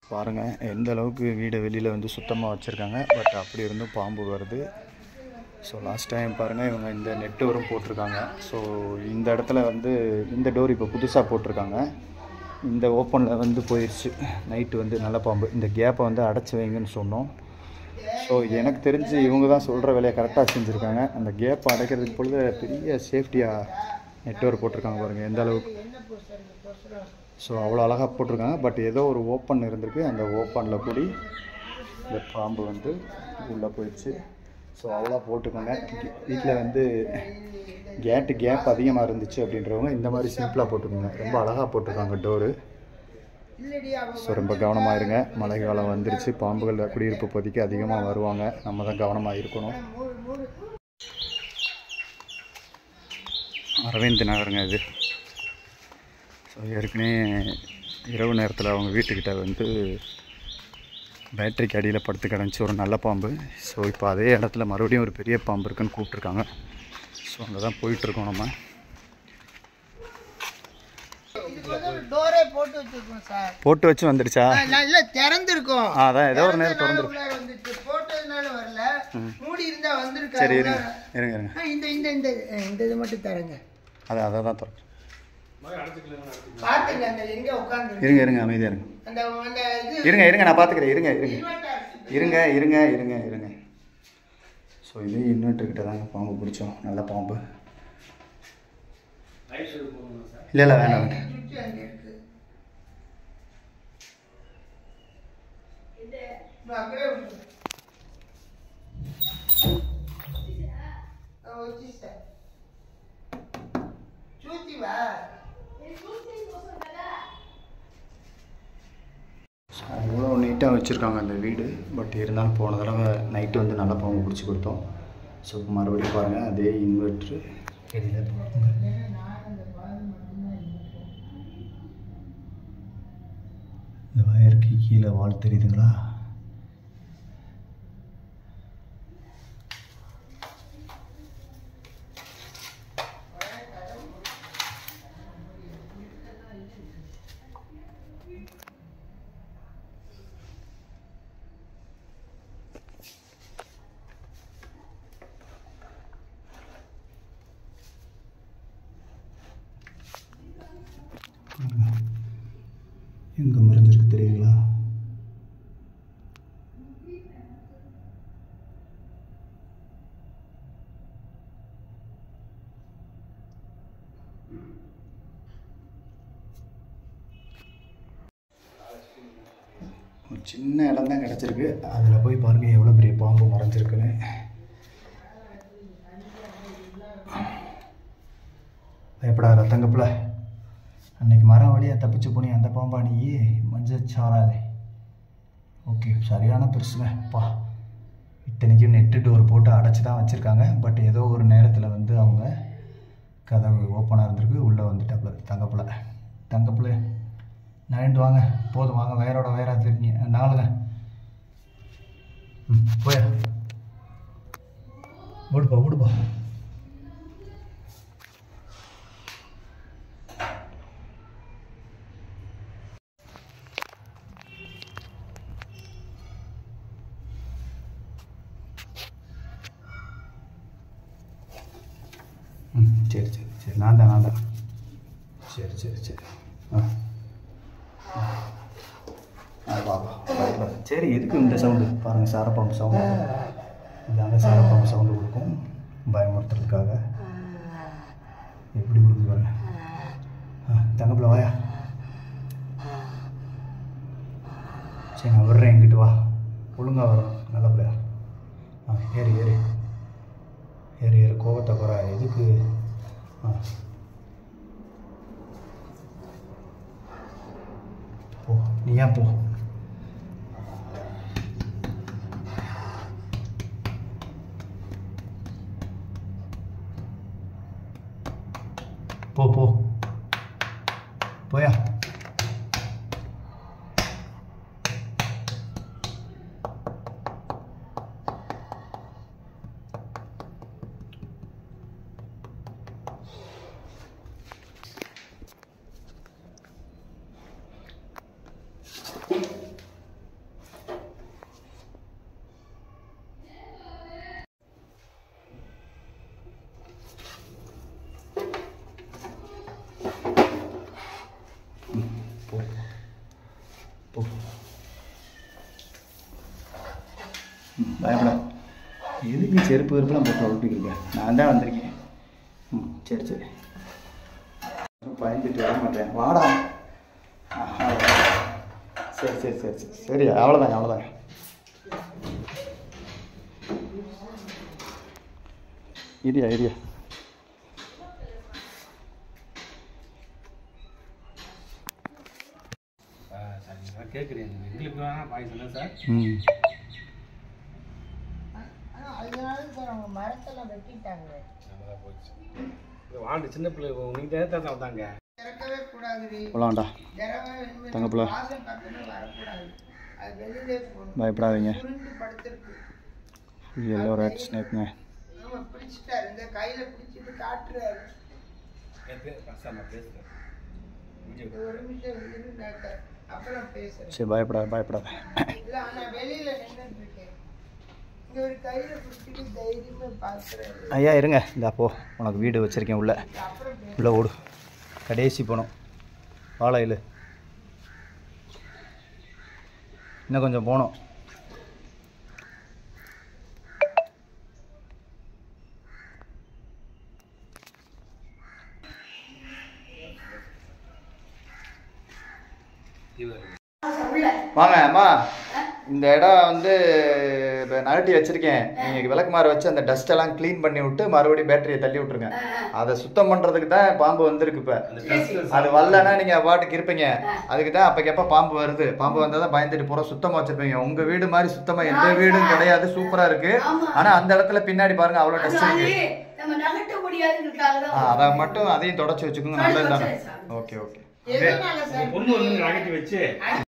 பாருங்கள் எந்த அளவுக்கு வீடை வெளியில் வந்து சுத்தமாக வச்சுருக்காங்க பட் அப்படி இருந்தும் பாம்பு வருது ஸோ லாஸ்ட் டைம் பாருங்கள் இவங்க இந்த நெட் டோரும் போட்டிருக்காங்க ஸோ இந்த இடத்துல வந்து இந்த டோர் இப்போ புதுசாக போட்டிருக்காங்க இந்த ஓப்பனில் வந்து போயிடுச்சு நைட்டு வந்து நல்ல பாம்பு இந்த கேப்பை வந்து அடைச்சி வைங்கன்னு சொன்னோம் ஸோ எனக்கு தெரிஞ்சு இவங்க தான் சொல்கிற வேலையை கரெக்டாக செஞ்சுருக்காங்க அந்த கேப்பை அடைக்கிறதுக்கு பொழுது பெரிய சேஃப்டியாக நெட்ஒர்க் போட்டிருக்காங்க பாருங்கள் எந்த அளவுக்கு ஸோ அவ்வளோ அழகாக போட்டிருக்காங்க பட் ஏதோ ஒரு ஓப்பன் இருந்திருக்கு அந்த ஓப்பனில் கூடி இந்த பாம்பு வந்து உள்ளே போயிடுச்சு ஸோ அவ்வளோ போட்டுக்கோங்க வீட்டில் வந்து கேட்டு கேப் அதிகமாக இருந்துச்சு அப்படின்றவங்க இந்த மாதிரி சிம்பிளாக போட்டுக்கோங்க ரொம்ப அழகாக போட்டிருக்காங்க டோரு ஸோ ரொம்ப கவனமாக இருங்க மழை காலம் வந்துருச்சு பாம்புகள் குடியிருப்பு பகுதிக்கு அதிகமாக வருவாங்க நம்ம தான் கவனமாக இருக்கணும் அரவிந்த் நகருங்க இது ஸோ ஏற்கனவே இரவு நேரத்தில் அவங்க வீட்டுக்கிட்ட வந்து பேட்டரிக்கு அடியில் படுத்து கிடந்துச்சு ஒரு நல்ல பாம்பு ஸோ இப்போ அதே இடத்துல மறுபடியும் ஒரு பெரிய பாம்பு இருக்குன்னு கூப்பிட்ருக்காங்க ஸோ அங்கே தான் போயிட்டுருக்கோம் நம்ம டோரே போட்டு வச்சிருக்கோம் சார் போட்டு வச்சு வந்துடுச்சா நல்லா திறந்திருக்கும் ஆ அதான் ஏதோ ஒரு நேரம் திறந்துருக்கு உள்ளார வந்துச்சு போட்டதுனால வரல மூடி இருந்தா வந்திருக்கா சரி இருங்க இருங்க இருங்க ஆ, இந்த இந்த இந்த ஆ, இந்த இது மட்டும் தரங்க அதை அதை தான் திறக்கும் பாத்துங்க அந்த எங்க உட்கார்ந்து இருங்க இருங்க அமைதியாக இருங்க அந்த அந்த இது இருங்க இருங்க நான் பார்த்துக்கிறேன் இருங்க இருங்க inverter. இருங்க இருங்க இருங்க இருங்க ஸோ இது இன்வெர்டர்கிட்ட தாங்க பாம்பு பிடிச்சோம் நல்ல பாம்பு இல்லை இல்லை வேண்டாம் வேண்டாம் சுவிட்ச் அங்க இருக்கு இந்த அப்படியே விட்டுரு. ஆ, வச்சிட்டேன். சூத்தி வா அவ்வளோ நீட்டாக வச்சுருக்காங்க அந்த வீடு பட் இருந்தாலும் போன தடவை நைட்டு வந்து நல்லா பாம்பு பிடிச்சி கொடுத்தோம் ஸோ மறுபடியும் பாருங்கள் அதே இன்வெர்ட்ரு தெரியல இந்த வயருக்கு கீழே வால் தெரியுதுங்களா எங்கே மறைஞ்சிருக்கு தெரியுங்களா ஒரு சின்ன இடம் தான் கிடச்சிருக்கு அதில் போய் பாருங்கள் எவ்வளோ பெரிய பாம்பு மறைஞ்சிருக்குன்னு பயப்படாத தங்கப்பில் அன்னைக்கு மரம் வழியாக தப்பிச்சு போனி அந்த பாம்பா நீ மஞ்சள் சாராதே ஓகே சரியான பெருசுங்க பா இத்தனைக்கும் நெட்டு டோர் போட்டு அடைச்சி தான் வச்சுருக்காங்க பட் ஏதோ ஒரு நேரத்தில் வந்து அவங்க கதவு ஓப்பனாக இருந்திருக்கு உள்ளே வந்துட்டாப்புல தங்கப்பில் தங்கப்பில் நரண்டு வாங்க போதும் வாங்க வயரோட வயரா தெரிஞ்சு நாளுங்க ம் போயா ஓடுப்பா ஓடுப்பா ம் சரி சரி சரி நான் தான் நான் தான் சரி சரி சரி ஆ ஆ வா வா பயப்படாத. சரி எதுக்கு இந்த சவுண்டு பாருங்கள் சாரப்பாம்பு சவுண்டு இதாங்க சாரப்பாம்பு சவுண்டு கொடுக்கும் பயமுறுத்துறதுக்காக எப்படி கொடுக்குது பாருங்க ஆ தங்கப்பில் வாயா சரி நான் விடுறேன் எங்கிட்டு வா ஒழுங்கா வரும் நல்ல பிள்ளையா ஆ ஏறு ஏறு ஏறு ஏறு கோவத்தை குறை எதுக்கு ஆ போ நீ ஏன் போ போ போ போயா போ ம், பயப்பட எதுக்கு செருப்பு வெறுப்புலாம் போட்டு ஒட்டிக்கிருக்கேன் நான் தான் வந்திருக்கேன் ம் சரி சரி பயந்துட்டு வர மாட்டேன் வாடா ஆஹா. சரி சரி சரி சரி சரி அவ்வளோதாங்க அவ்வளோதாங்க இரியா இரியா கேட்குறீங்க எங்களுக்கு வேணா பாய்ச்சல் சார் ம் ஆனா அதனால சார் அவங்க மரத்தெல்லாம் வெட்டிட்டாங்க நல்லதாக போச்சு இது வாழ்ந்து சின்ன பிள்ளை நீங்கள் தான் வந்தாங்க திறக்கவே கூடாது போலாம்டா திறமை தங்கப்புல. வாசல் பக்கமே வரக்கூடாது அது வெளியிலே போகணும் பயப்படாதீங்க உருண்டு படுத்திருக்கு எல்லோ ரெட் ஸ்னேக்குங்க ஆமா பிடிச்சிட்டாரு இந்த கையில பிடிச்சிட்டு காட்டுறாரு சார் நான் பேசுகிறேன் இது ஒரு நிமிஷம் இருந்தாக்க அப்புறம் பேசுறேன் சரி பயப்படாத பயப்படாத இல்ல ஆனா வெளியில நின்றுட்டு இருக்கேன் இங்க ஒரு கையில பிடிச்சிட்டு தைரியமா பாக்குறாரு ஐயா இருங்க இந்தா போ உனக்கு வீடு வச்சுருக்கேன் உள்ள அப்புறம் பேசுறேன். உள்ள ஓடு கடைசி போனோம் வாழையில் இன்னும் கொஞ்சம் போனோம் வாங்க அம்மா இந்த இடம் வந்து இப்போ நகட்டி வச்சிருக்கேன் நீங்கள் விளக்குமாறு வச்சு அந்த டஸ்ட் எல்லாம் க்ளீன் பண்ணி விட்டு மறுபடியும் பேட்டரியை தள்ளி விட்டுருங்க அதை சுத்தம் பண்ணுறதுக்கு தான் பாம்பு வந்திருக்கு இப்போ அது வரலன்னா நீங்கள் பாட்டுக்கு இருப்பீங்க அதுக்கு தான் அப்போக்கப்போ பாம்பு வருது பாம்பு வந்தால் தான் பயந்துட்டு பூரா சுத்தமாக வச்சிருப்பீங்க உங்கள் வீடு மாதிரி சுத்தமாக எந்த வீடும் கிடையாது சூப்பராக இருக்கு ஆனால் அந்த இடத்துல பின்னாடி பாருங்க அவ்வளோ டஸ்ட் இருக்கு நம்ம நகட்ட முடியாதுங்கிறதுக்காக ஆ, தான் அதை மட்டும் அதையும் தொடச்சி வச்சுக்கோங்க நல்லது தானே ஓகே ஓகே எதனால சார் பொண்ணு வந்து நகட்டி வச்சு